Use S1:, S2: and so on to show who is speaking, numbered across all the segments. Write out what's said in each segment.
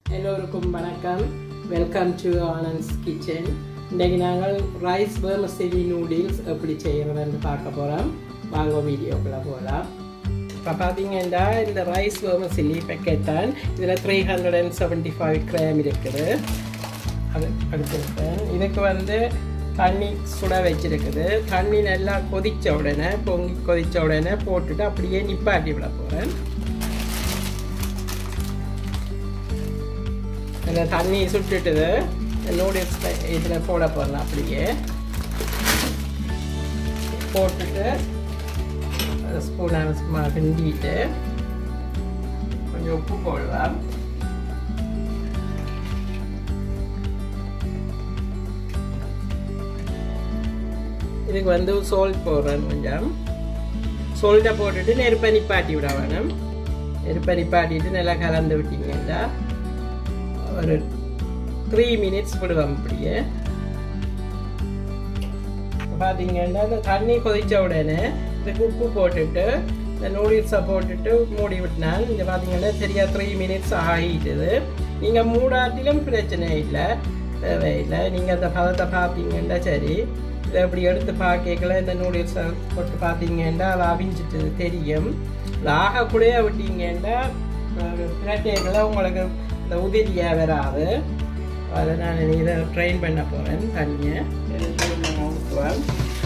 S1: எல்லோருக்கும் வணக்கம் welcome to Anand's kitchen இன்றைக்கு நாங்கள் ரைஸ் வெர்மசெலி நூடில்ஸ் எப்படி செய்கிறதுன்னு பார்க்க போகிறோம் வாங்க வீடியோக்குள்ளே போகலாம் இப்போ பார்த்தீங்கன்னா இந்த ரைஸ் வெர்மசெலி பேக்கெட் தான் இதில் three hundred and seventy five gram இருக்குது அது எடுத்துருக்கேன் இதுக்கு வந்து தண்ணி சுட வச்சிருக்குது தண்ணி நல்லா கொதித்த உடனே பொங்கி கொதித்த உடனே போட்டுட்டு அப்படியே நிப்பாட்டி விட போகிறேன் இந்த தண்ணி சுட்டுட்டுது நூடுல்ஸ் இதில் போட போகிறேன் அப்படியே போட்டுட்டு ஸ்பூனை சும்மா கிண்டிட்டு கொஞ்சம் உப்பு போடலாம் இதுக்கு வந்து சோல்ட் போடுறேன் கொஞ்சம் சோல்ட்டை போட்டுட்டு நெருப்பை நிப்பாட்டி விட வேணும் நெருப்பை நிப்பாட்டிட்டு நல்லா கலந்து விட்டீங்கன்னா ஒரு த்ரீ மினிட்ஸ் விடுவோம் அப்படியே பார்த்தீங்கன்னா இந்த தண்ணி கொதித்த உடனே இதுக்கு உப்பு போட்டுட்டு இந்த நூடுல்ஸை போட்டுட்டு மூடி விட்டினால் இங்கே பார்த்தீங்கன்னா சரியாக த்ரீ மினிட்ஸ் ஆகிட்டுது நீங்கள் மூடாட்டிலும் பிரச்சனை இல்லை தேவையில்லை நீங்கள் அந்த பதத்தை பார்த்தீங்கன்னா சரி இதை அப்படி எடுத்து பார்க்கல இந்த நூடுல்ஸை போட்டு பார்த்தீங்கன்னா அது அவிஞ்சிட்டு தெரியும் அது ஆகக்கூடயே விட்டீங்கன்னா பிரட்டைகளை உங்களுக்கு இந்த உதிரியாக வராது அதை நான் இதை ட்ரெயின் பண்ண போகிறேன் தண்ணியை ஊற்றுவேன்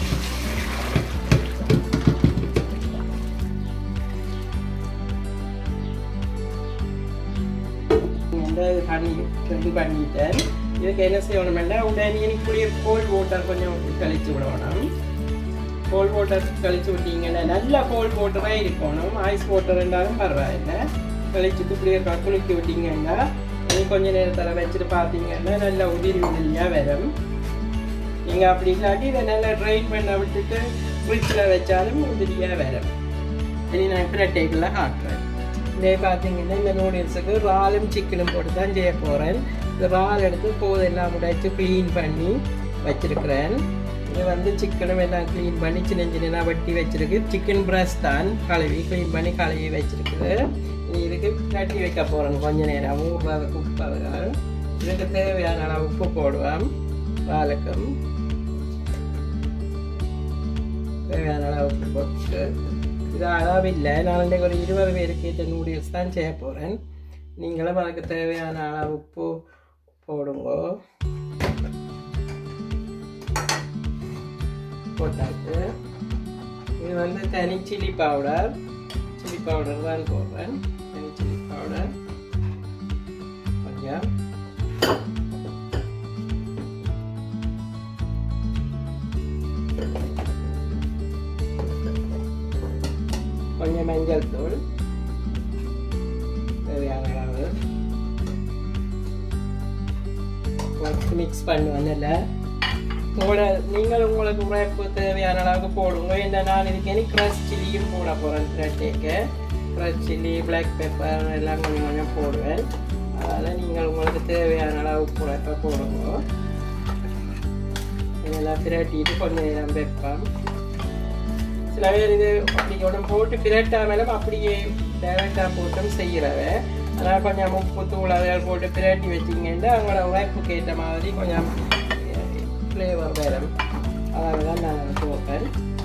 S1: தண்ணி ரெடி பண்ணிட்டேன் இதுக்கு என்ன செய்யணுமெண்டா உடனே குளிர் கோல்ட் வாட்டர் கொஞ்சம் கழிச்சு விடணும் கோல்ட் வாட்டர் கழிச்சு விட்டீங்கன்னா நல்லா கோல்ட் வாட்டராக இருக்கணும் ஐஸ் வாட்டர் இருந்தாலும் பரவாயில்லை கழிச்சுட்டு இப்படியே குளிக்க விட்டீங்கன்னா நீ கொஞ்ச நேரத்தில் வச்சுட்டு பார்த்தீங்கன்னா நல்லா உதிரி உதிரியாக வரும் நீங்கள் அப்படி இல்லாட்டி இதை நல்லா ட்ரைன் பண்ண விட்டுட்டு ஃப்ரிட்ஜில் வச்சாலும் உதிரியாக வரும் இனி நான் இப்போ டேபிளில் காட்டுறேன் இதே பார்த்தீங்கன்னா இந்த நூடுல்ஸுக்கு இறாலும் சிக்கனும் போட்டு தான் செய்ய போகிறேன் இந்த இறால் எடுத்து போதெல்லாம் உடைச்சு க்ளீன் பண்ணி வச்சிருக்கிறேன் இது வந்து சிக்கனும் எல்லாம் க்ளீன் பண்ணி சின்ன சின்ன வெட்டி வச்சிருக்கு சிக்கன் பிரஸ்ட் தான் கழுவி க்ளீன் பண்ணி கழுவி வச்சிருக்குது இதுக்கு கட்டி வைக்க போகிறேன் கொஞ்ச நேரம் ஊறுறதுக்கு உப்பு அதுக்காக இதுக்கு தேவையான அளவு உப்பு போடுவேன் வாழைக்கும் தேவையான அளவு உப்பு போட்டு இது அளவில்லை நான் இன்றைக்கு ஒரு இருபது பேருக்கு ஏற்ற நூடுல்ஸ் தான் செய்ய போகிறேன் நீங்களும் அதுக்கு தேவையான அளவு உப்பு போடுங்க போட்டாச்சு இது வந்து தனி சில்லி பவுடர் சில்லி பவுடர் தான் போடுறேன் தனி சில்லி பவுடர் கொஞ்சம் கொஞ்சம் மஞ்சள் தூள் தேவையான அளவு மிக்ஸ் பண்ணுவேன் இல்லை உங்களோட நீங்கள் உங்களுக்கு உழைப்பு தேவையான அளவுக்கு போடுங்க என்ன நான் இதுக்கு எனக்கு க்ரஷ் சில்லியும் போட போகிறேன் த்ரெட்டேக்கு க்ரஷ் சில்லி பிளாக் பெப்பர் எல்லாம் கொஞ்சம் கொஞ்சம் போடுவேன் அதனால் நீங்கள் உங்களுக்கு தேவையான அளவுக்கு உழைப்பை போடுங்க இதெல்லாம் பிரட்டிட்டு கொஞ்சம் நேரம் வைப்பேன் சில பேர் இது அப்படி உடம்பு போட்டு பிரட்டாமலும் அப்படியே டைரக்டாக போட்டும் செய்கிறவ அதனால் கொஞ்சம் உப்பு தூள் அதில் போட்டு பிரட்டி வச்சிங்கன்னா அவங்களோட உழைப்புக்கு ஏற்ற மாதிரி கொஞ்சம் ஃப்ளேவர் வரும் அதாவது தான் நான் போட்டேன்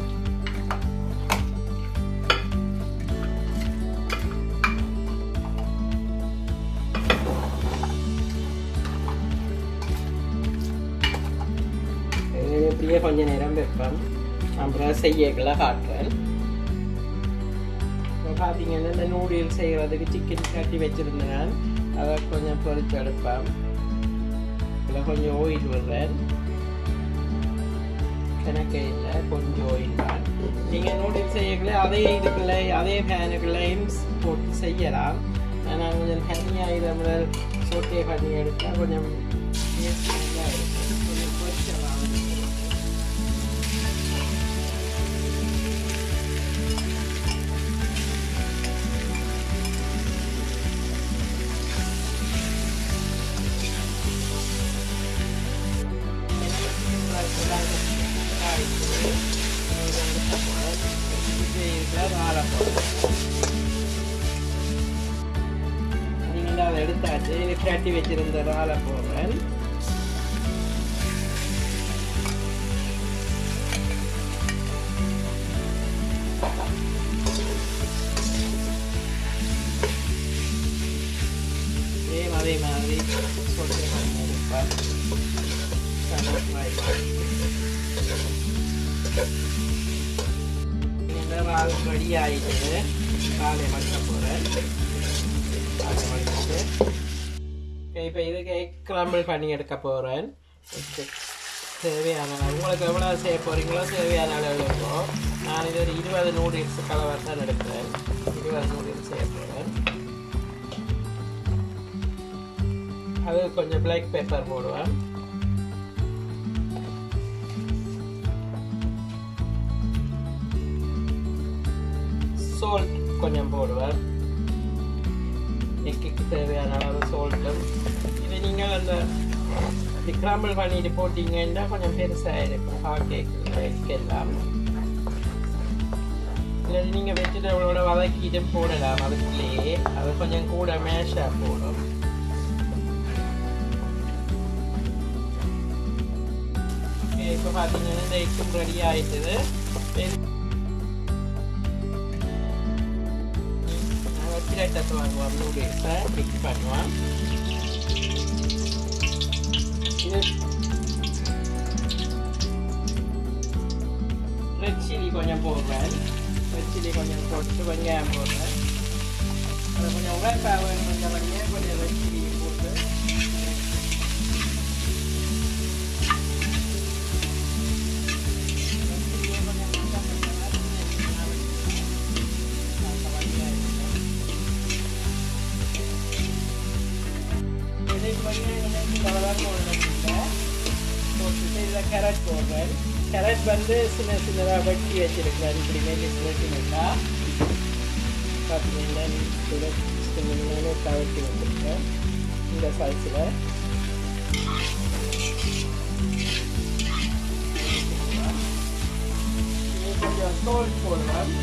S1: இப்படியே கொஞ்ச நேரம் வைப்பேன் அப்புறம் செய்யக்கெல்லாம் காட்டுறேன் பார்த்தீங்கன்னா இந்த நூடுல்ஸ் செய்கிறதுக்கு சிக்கன் கட்டி வச்சுருந்தேன் அதை கொஞ்சம் பொறிச்சு எடுப்பேன் இதில் கொஞ்சம் ஆயில் விடுறேன் கணக்கு இல்லை கொஞ்சம் ஆயில் தான் நீங்கள் நூடுல்ஸ் செய்யக்குள்ள அதே இதுக்குள்ள அதே ஃபேனுக்குள்ளேயும் போட்டு செய்யலாம் ஆனால் கொஞ்சம் தனியாக இதை முதல் சோட்டே பண்ணி எடுத்தால் கொஞ்சம் நல்லா இருக்கும் கொஞ்சம் பொரிச்சலாம் வாழைப்பழம் நீங்கள் அதை எடுத்தாச்சு இது கட்டி வச்சிருந்த இறாலை போடுறேன் சேம் அதே மாதிரி சொட்டு இருப்பேன் இறால் ரெடி ஆயிட்டு காலை மடிக்க போகிறேன் காலை மடிச்சுட்டு இப்போ இதுக்கு எக் கிரம்பிள் பண்ணி எடுக்க போகிறேன் தேவையான அளவு. உங்களுக்கு எவ்வளோ செய்ய போகிறீங்களோ தேவையான அளவு இருக்கும் நான் இது ஒரு இருபது நூடுல்ஸ் கலவர் தான் எடுக்கிறேன் இருபது நூடுல்ஸ் செய்ய போகிறேன் அது கொஞ்சம் பிளாக் பேப்பர் போடுவேன் சால்ட் கொஞ்சம் போடுவேன் எக்குக்கு தேவையான அளவு சால்ட்டும் இது நீங்கள் அந்த கிராம்பிள் பண்ணிட்டு போட்டீங்கன்னா கொஞ்சம் பெருசாக இருக்கும் ஹாட் கேக் எக் எல்லாம் இல்லை நீங்கள் வெஜிடபிளோட வதக்கிட்டு போடலாம் அதுக்குள்ளேயே அது கொஞ்சம் கூட மேஷாக போடும் ஓகே இப்போ பார்த்தீங்கன்னா இந்த எக்கும் ரெடி ஆயிட்டுது வச்சிரட்டத்தை வாங்குவோம் நூடுல்ஸை மிக்ஸ் பண்ணுவோம் இது ரெட் சில்லி கொஞ்சம் போடுறேன் ரெட் சில்லி கொஞ்சம் போட்டு வெங்காயம் போடுறேன் அது கொஞ்சம் உழைப்பா வேணும் கொஞ்சம் வெங்காயம் கொஞ்சம் ரெட் சில்லி போட்டு கேரட் போடுறேன் கேரட் வந்து சின்ன சின்னதாக வெட்டி வச்சிருக்கிறேன் இப்படி மெல்லிஸ் வெட்டினக்கா பார்த்தீங்கன்னா சின்ன தவட்டி வச்சிருக்கேன் இந்த சைஸில் கொஞ்சம் சோல்ட் போடுவேன்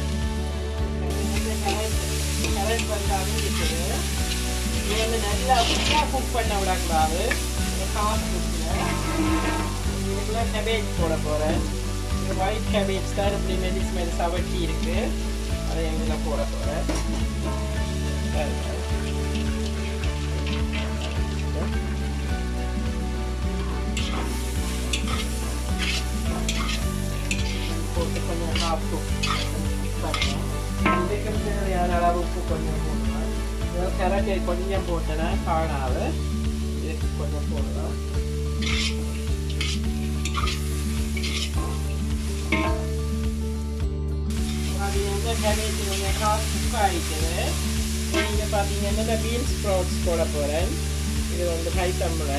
S1: கேரட் வந்து அமைஞ்சிட்டு இது வந்து நல்லா ஃபுல்லாக குக் பண்ண விடக்கூடாது காசு குக்கில் இதுக்குள்ள கேபேஜ் போட போகிறேன் இது ஒயிட் கேபேஜ் தான் இப்படி மெடிஸ் மேல் சவட்டி இருக்கு அதை இதில் போட போகிறேன் போட்டு கொஞ்சம் ஹாஃப் குக் பண்ணுவேன் இதுக்கு தேவையான அளவு உப்பு கொஞ்சம் போடுவேன் கேரட் கொஞ்சம் போட்டேன்னா காணாது இதுக்கு கொஞ்சம் போடலாம் அது வந்து கேபேஜ் கொஞ்சம் ஹாஃப் குக் ஆகிக்குது நீங்கள் பார்த்தீங்கன்னா இந்த பீன்ஸ் ஸ்ப்ரவுட்ஸ் போட போகிறேன் இது வந்து கை தம்பில்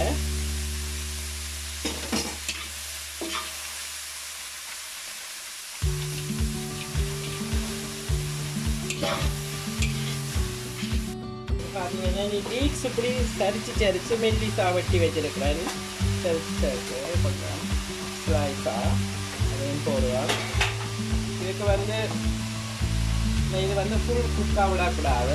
S1: பார்த்தீங்கன்னா நீ பீட்ஸ் இப்படி சரிச்சு சரிச்சு மெல்லிசா வெட்டி வச்சிருக்கிறேன் சரிச்சு சரிச்சு கொஞ்சம் ஸ்லைஸாக அதையும் போடுவேன் இதுக்கு வந்து இது வந்து ஃபுல் குக்காக விடக்கூடாது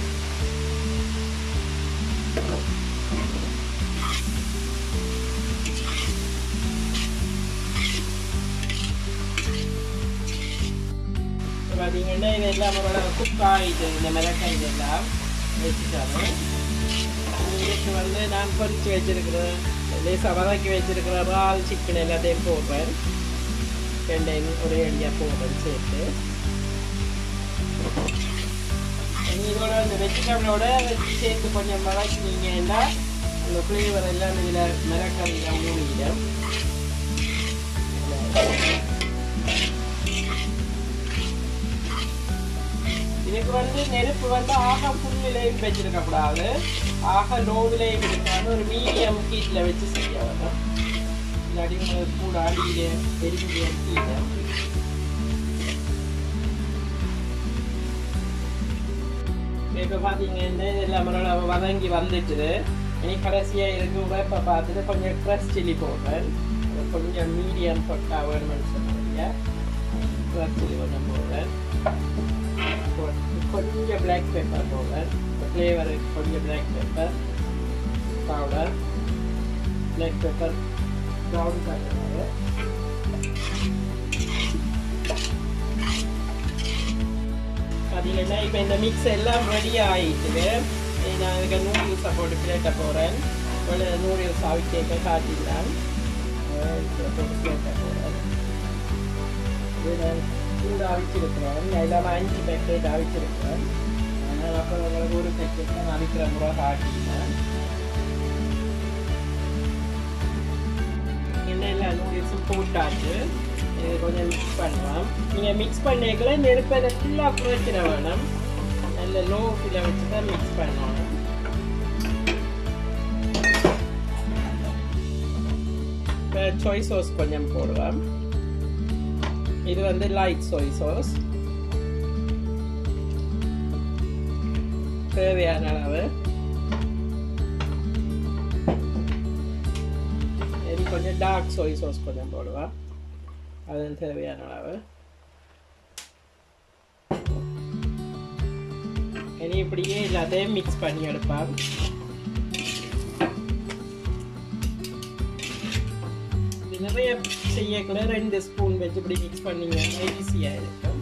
S1: பார்த்தீங்கன்னா இது எல்லாம் குக் ஆகிட்டு இந்த மிளகாய் இதெல்லாம் வச்சுட்டாங்க இதுக்கு வந்து நான் பொரிச்சு வச்சிருக்கிறேன் லேசாக வதக்கி வச்சிருக்கிற இறால் சிக்கன் எல்லாத்தையும் போடுறேன் ரெண்டையும் ஒரே அடியாக போடுறேன் சேர்த்து இதோட இந்த வெஜிடபிளோட வச்சு சேர்த்து கொஞ்சம் வதக்கினீங்கன்னா அந்த ஃப்ளேவர் எல்லாம் இதில் மிளகாயில் மூடிடும் இதுக்கு வந்து நெருப்பு வந்து ஆக ஃபுல்லிலையும் வச்சிருக்க கூடாது ஆக லோவிலையும் இருக்காது ஒரு மீடியம் ஹீட்டில் வச்சு செய்ய வரும் இல்லாட்டி உங்களுக்கு கூட அடியில எரிஞ்சு கீழே இப்போ பார்த்தீங்கன்னா இதெல்லாம் மறுபடியும் வதங்கி வந்துட்டுது இனி கடைசியாக இருக்கு உரைப்பை பார்த்துட்டு கொஞ்சம் ஃப்ரெஷ் சில்லி போடுறேன் அது கொஞ்சம் மீடியம் பொட்டா வேணும்னு சொன்னாங்க ஃப்ரெஷ் சில்லி கொஞ்சம் போடுறேன் கொஞ்சம் பிளாக் பெப்பர் போடுறேன் ஃப்ளேவர் கொஞ்சம் black pepper powder black pepper brown colour பார்த்தீங்கன்னா இப்போ இந்த மிக்ஸ் எல்லாம் ரெடி ஆகிட்டுது நான் இதுக்கு நூடுல்ஸை போட்டு பிளேட்டை போகிறேன் ஒரு நூடுல்ஸ் அவிக்க காட்டிடலாம் இதில் போட்டு பிளேட்டை போகிறேன் இது நான் சூடு அவிச்சிருக்கிறேன் இல்லாமல் அஞ்சு பேக்கெட் அவிச்சிருக்கிறேன் அதனால் அப்புறம் உங்களுக்கு ஒரு பேக்கெட் தான் அவிக்கிற முறை காட்டினேன் எண்ணெயில் நூடுல்ஸும் போட்டாச்சு இது கொஞ்சம் மிக்ஸ் பண்ணலாம் நீங்கள் மிக்ஸ் பண்ணிக்கல நெருப்பை ஃபுல்லாக குறைச்சிட வேணும் நல்ல லோ ஃபில்ல வச்சு தான் மிக்ஸ் பண்ணணும் சோய் சாஸ் கொஞ்சம் போடுவேன் இது வந்து லைட் சோய் சாஸ் தேவையான அளவு இது கொஞ்சம் டார்க் சோய் சாஸ் கொஞ்சம் போடுவேன் அது தேவையான அளவு இனி இப்படியே எல்லாத்தையும் மிக்ஸ் பண்ணி எடுப்பான் இது நிறைய செய்யக்கூட ரெண்டு ஸ்பூன் வச்சு இப்படி மிக்ஸ் பண்ணீங்கன்னா ஈஸியாக இருக்கும்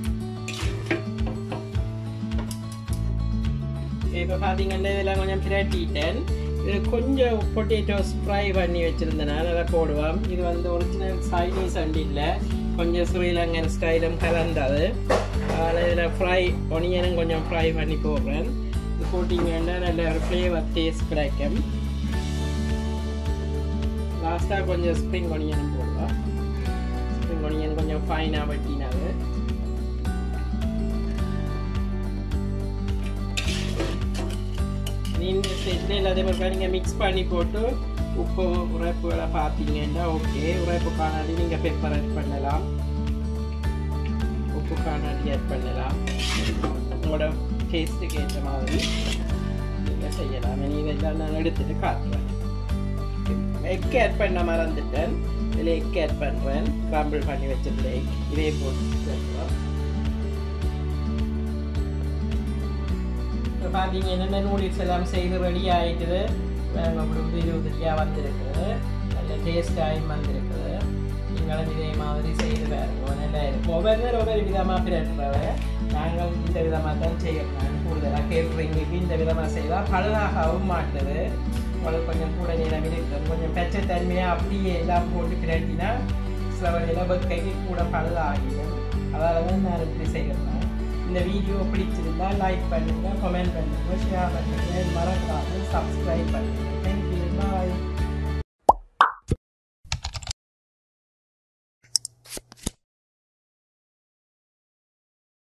S1: இப்போ பார்த்தீங்கன்னா இதெல்லாம் கொஞ்சம் பிரட்டிட்டேன் இது கொஞ்சம் பொட்டேட்டோஸ் ஃப்ரை பண்ணி வச்சுருந்தேன் அதை போடுவோம் இது வந்து ஒரிஜினல் சைனீஸ் அண்ட் இல்லை கொஞ்சம் ஸ்ரீலங்கன் ஸ்டைலும் கலந்தது அதில் இதில் ஃப்ரை ஒனியனும் கொஞ்சம் ஃப்ரை பண்ணி போடுறேன் இது போட்டிங்கன்னா நல்ல ஒரு ஃப்ளேவர் டேஸ்ட் கிடைக்கும் லாஸ்ட்டாக கொஞ்சம் ஸ்ப்ரிங் ஒனியனும் போடுவேன் ஸ்ப்ரிங் ஒனியன் கொஞ்சம் ஃபைனாக வெட்டினாது நீங்கள் செட்டில் எல்லாத்தையும் ஒரு நீங்கள் மிக்ஸ் பண்ணி போட்டு உப்பு உரைப்புகளை பார்த்தீங்கன்னா ஓகே உரைப்பு காணாடி நீங்கள் பெப்பர் ஆட் பண்ணலாம் உப்பு காணாடி ஆட் பண்ணலாம் உங்களோட டேஸ்ட்டுக்கு ஏற்ற மாதிரி நீங்கள் செய்யலாம் இனி இதெல்லாம் நான் எடுத்துட்டு காட்டுறேன் எக் ஆட் பண்ண மறந்துட்டேன் இதில் எக் ஆட் பண்ணுறேன் கிராம்பிள் பண்ணி வச்சிருந்த எக் இதே போட்டு இப்போ பார்த்தீங்க என்னென்ன நூடுல்ஸ் எல்லாம் செய்து ரெடி ஆகிட்டுது அப்படி வந்து இருபதுலையாக வந்திருக்குது நல்ல டேஸ்டாகவும் வந்திருக்குது நீங்களும் இதே மாதிரி செய்து பாருங்க நல்லா இருக்கும் ஒவ்வொரு நேரம் ஒவ்வொரு விதமாக பிறக்கிறவ நாங்கள் இந்த விதமாக தான் செய்யணும் கூடுதலாக கேட்குறீங்களுக்கு இந்த விதமாக செய்தால் பழுதாகவும் மாட்டுது உங்களுக்கு கொஞ்சம் கூட நேரம் இருக்கும் கொஞ்சம் பச்சை தன்மையாக அப்படியே எல்லாம் போட்டு பிரட்டினா சில வழியில் வெக்கைக்கு கூட பழுதாகிடும் அதால் தான் நான் இப்படி செய்கிறேன் இந்த வீடியோ பிடிச்சிருந்தா லைக் பண்ணுங்க கமெண்ட் பண்ணுங்க ஷேர் பண்ணுங்க மறக்காம சப்ஸ்கிரைப் பண்ணுங்க